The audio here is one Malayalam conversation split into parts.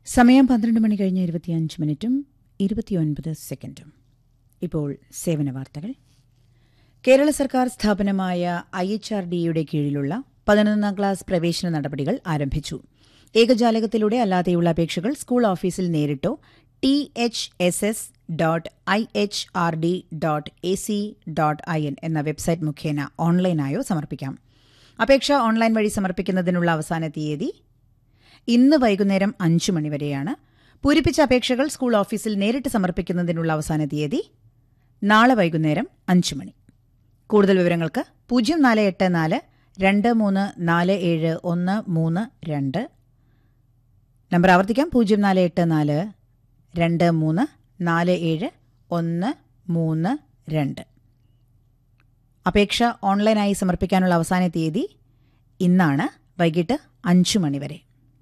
സമയം പന്ത്രണ്ട് മണി കഴിഞ്ഞ് ഇരുപത്തിയഞ്ച് മിനിറ്റും ഇരുപത്തിയൊൻപത് സെക്കൻഡും ഇപ്പോൾ സേവന വാർത്തകൾ കേരള സർക്കാർ സ്ഥാപനമായ ഐ എച്ച് ആർ ഡിയുടെ കീഴിലുള്ള പതിനൊന്നാം ക്ലാസ് പ്രവേശന നടപടികൾ ആരംഭിച്ചു ഏകജാലകത്തിലൂടെ അല്ലാതെയുള്ള അപേക്ഷകൾ സ്കൂൾ ഓഫീസിൽ നേരിട്ടോ T H S S dot I H R D dot A C dot I N എന്ന വെബ്സൈറ്റ് മുഖേന ഓൺലൈനായോ സമർപ്പിക്കാം അപേക്ഷ ഓൺലൈൻ വഴി സമർപ്പിക്കുന്നതിനുള്ള അവസാന തീയതി ഇന്ന് വൈകുന്നേരം അഞ്ചു മണിവരെയാണ് പൂരിപ്പിച്ച അപേക്ഷകൾ സ്കൂൾ ഓഫീസിൽ നേരിട്ട് സമർപ്പിക്കുന്നതിനുള്ള അവസാന തീയതി നാളെ വൈകുന്നേരം അഞ്ചു മണി കൂടുതൽ വിവരങ്ങൾക്ക് പൂജ്യം നാല് എട്ട് നാല് രണ്ട് മൂന്ന് നാല് ഏഴ് ഒന്ന് മൂന്ന് രണ്ട് നമ്പർ ആവർത്തിക്കാം പൂജ്യം നാല് എട്ട് നാല് രണ്ട് മൂന്ന് നാല് ഏഴ് ഒന്ന് മൂന്ന് രണ്ട് അപേക്ഷ ഓൺലൈനായി സമർപ്പിക്കാനുള്ള അവസാന തീയതി ഇന്നാണ് വൈകിട്ട് അഞ്ചു മണിവരെ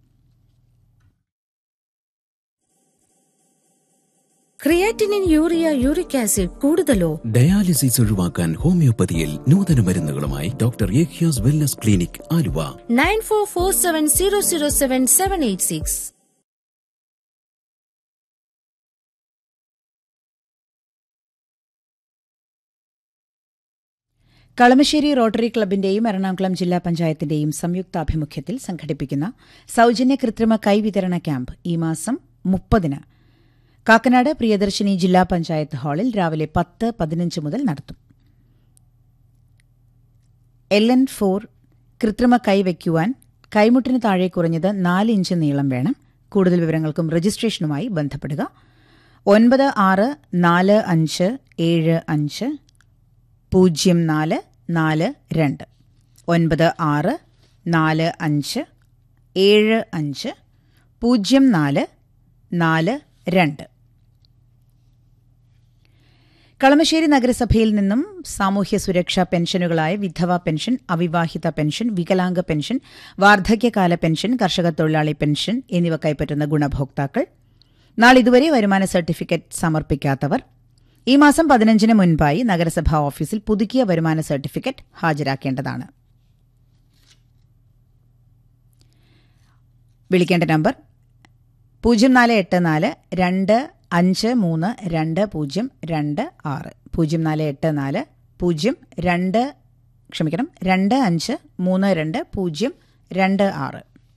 ക്രിയാറ്റിനിൻ യൂറിയ യൂറിക് ആസിഡ് കൂടുതലോ ഡയാലിസിസ് ഒഴിവാക്കാൻ ഹോമിയോപ്പതിയിൽ നൂതന മരുന്നുകളുമായി ഡോക്ടർ യേഖ്യാസ് wellness clinic Aluva nine four four seven zero zero seven seven eight six Kalamassery rotary ക്ലബിന്റെയും എറണാകുളം ജില്ലാ പഞ്ചായത്തിന്റെയും സംയുക്താഭിമുഖ്യത്തിൽ സംഘടിപ്പിക്കുന്ന സൌജന്യ കൃത്രിമ കൈവിതരണ ക്യാമ്പ് ഈ മാസം മുപ്പതിന് കാക്കനാട് പ്രിയദർശിനി ജില്ലാ പഞ്ചായത്ത് ഹാളിൽ രാവിലെ പത്ത് പതിനഞ്ച് മുതൽ നടത്തും എൽ എൻ ഫോർ കൃത്രിമ കൈ വയ്ക്കുവാൻ കൈമുട്ടിന് താഴെ കുറഞ്ഞത് നാല് ഇഞ്ച് നീളം വേണം കൂടുതൽ വിവരങ്ങൾക്കും രജിസ്ട്രേഷനുമായി ബന്ധപ്പെടുക ഒൻപത് ആറ് നാല് അഞ്ച് ഏഴ് അഞ്ച് പൂജ്യം നാല് നാല് രണ്ട് ഒൻപത് ആറ് നാല് അഞ്ച് ഏഴ് അഞ്ച് പൂജ്യം നാല് നാല് രണ്ട് കളമശ്ശേരി നഗരസഭയിൽ നിന്നും സാമൂഹ്യ സുരക്ഷാ പെൻഷനുകളായ വിധവ പെൻഷൻ അവിവാഹിത പെൻഷൻ വികലാംഗ പെൻഷൻ വാർദ്ധക്യകാല പെൻഷൻ കർഷക തൊഴിലാളി പെൻഷൻ എന്നിവ കൈപ്പറ്റുന്ന ഗുണഭോക്താക്കൾ നാളിതുവരെ വരുമാന സർട്ടിഫിക്കറ്റ് സമർപ്പിക്കാത്തവർ ഈ മാസം പതിനഞ്ചിന് മുൻപായി നഗരസഭാ ഓഫീസിൽ പുതുക്കിയ വരുമാന സർട്ടിഫിക്കറ്റ് ഹാജരാക്കേണ്ടതാണ് വിളിക്കേണ്ട നമ്പർ പൂജ്യം നാല് എട്ട് നാല് രണ്ട് അഞ്ച് മൂന്ന് രണ്ട് പൂജ്യം രണ്ട് ആറ് പൂജ്യം നാല് എട്ട് നാല് പൂജ്യം രണ്ട് ക്ഷമിക്കണം രണ്ട് അഞ്ച് മൂന്ന് രണ്ട് പൂജ്യം രണ്ട് ആറ്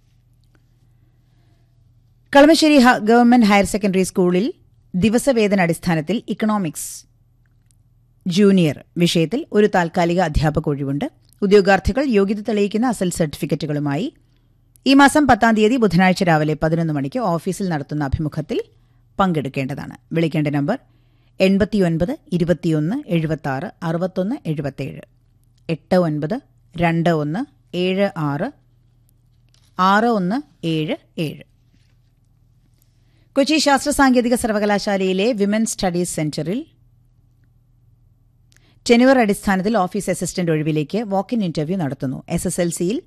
കളമശ്ശേരി ഹ- ഗവൺമെന്റ് ഹയർ സെക്കൻഡറി സ്കൂളിൽ ദിവസവേതന അടിസ്ഥാനത്തിൽ ഇക്കണോമിക്സ് ജൂനിയർ വിഷയത്തിൽ ഒരു താൽക്കാലിക അധ്യാപക ഒഴിവുണ്ട് ഉദ്യോഗാർത്ഥികൾ യോഗ്യത തെളിയിക്കുന്ന അസൽ സർട്ടിഫിക്കറ്റുകളുമായി ഈ മാസം പത്താം തീയതി ബുധനാഴ്ച രാവിലെ പതിനൊന്ന് മണിക്ക് ഓഫീസിൽ നടത്തുന്ന അഭിമുഖത്തിൽ പങ്കെടുക്കേണ്ടതാണ് വിളിക്കേണ്ട നമ്പർ എൺപത്തിയൊൻപത് ഇരുപത്തിയൊന്ന് എഴുപത്തി അറുപത്തൊന്ന് എഴുപത്തേഴ് എട്ട് ഒൻപത് രണ്ട് ഒന്ന് ഏഴ് ആറ് ആറ് ഒന്ന് ഏഴ് ഏഴ് കൊച്ചി ശാസ്ത്ര സാങ്കേതിക സർവകലാശാലയിലെ വിമൻ സ്റ്റഡീസ് സെന്ററിൽ ടെനുവർ അടിസ്ഥാനത്തിൽ ഓഫീസ് അസിസ്റ്റന്റ് ഒഴിവിലേക്ക് വാക്ക് ഇൻ ഇന്റർവ്യൂ നടത്തുന്നു എസ് എസ് എൽ സിയിൽ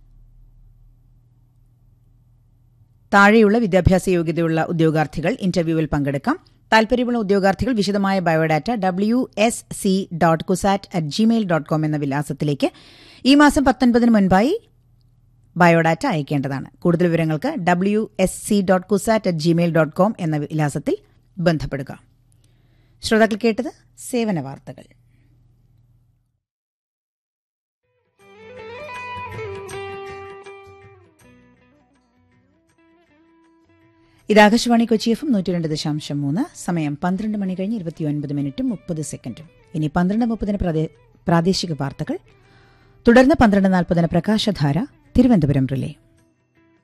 താഴെയുള്ള വിദ്യാഭ്യാസ യോഗ്യതയുള്ള ഉദ്യോഗാർത്ഥികൾ ഇന്റർവ്യൂവിൽ പങ്കെടുക്കാം താൽപര്യമുള്ള ഉദ്യോഗാർത്ഥികൾ വിശദമായ biodata W S C dot CUSAT at Gmail dot com എന്ന വിലാസത്തിലേക്ക് ഈ മാസം പത്തൊൻപതിന് മുൻപായി ബയോഡാറ്റ അയക്കേണ്ടതാണ് കൂടുതൽ വിവരങ്ങൾക്ക് W S C dot CUSAT at Gmail dot com എന്ന വിലാസത്തിൽ ബന്ധപ്പെടുക ശ്രോതാക്കൾ കേട്ടത് സേവന വാർത്തകൾ ഇത് ആകാശവാണി കൊച്ചി എഫ് നൂറ്റി രണ്ട് ദശാംശം മൂന്ന് സമയം പന്ത്രണ്ട് മണി കഴിഞ്ഞ് ഇരുപത്തിയൊൻപത് മിനിറ്റും മുപ്പത് സെക്കൻഡും ഇനി പന്ത്രണ്ട് മുപ്പതിന് പ്രാദേ- പ്രാദേശിക വാർത്തകൾ തുടർന്ന് പന്ത്രണ്ട് നാൽപ്പതിന് പ്രകാശധാര തിരുവനന്തപുരം റിലേ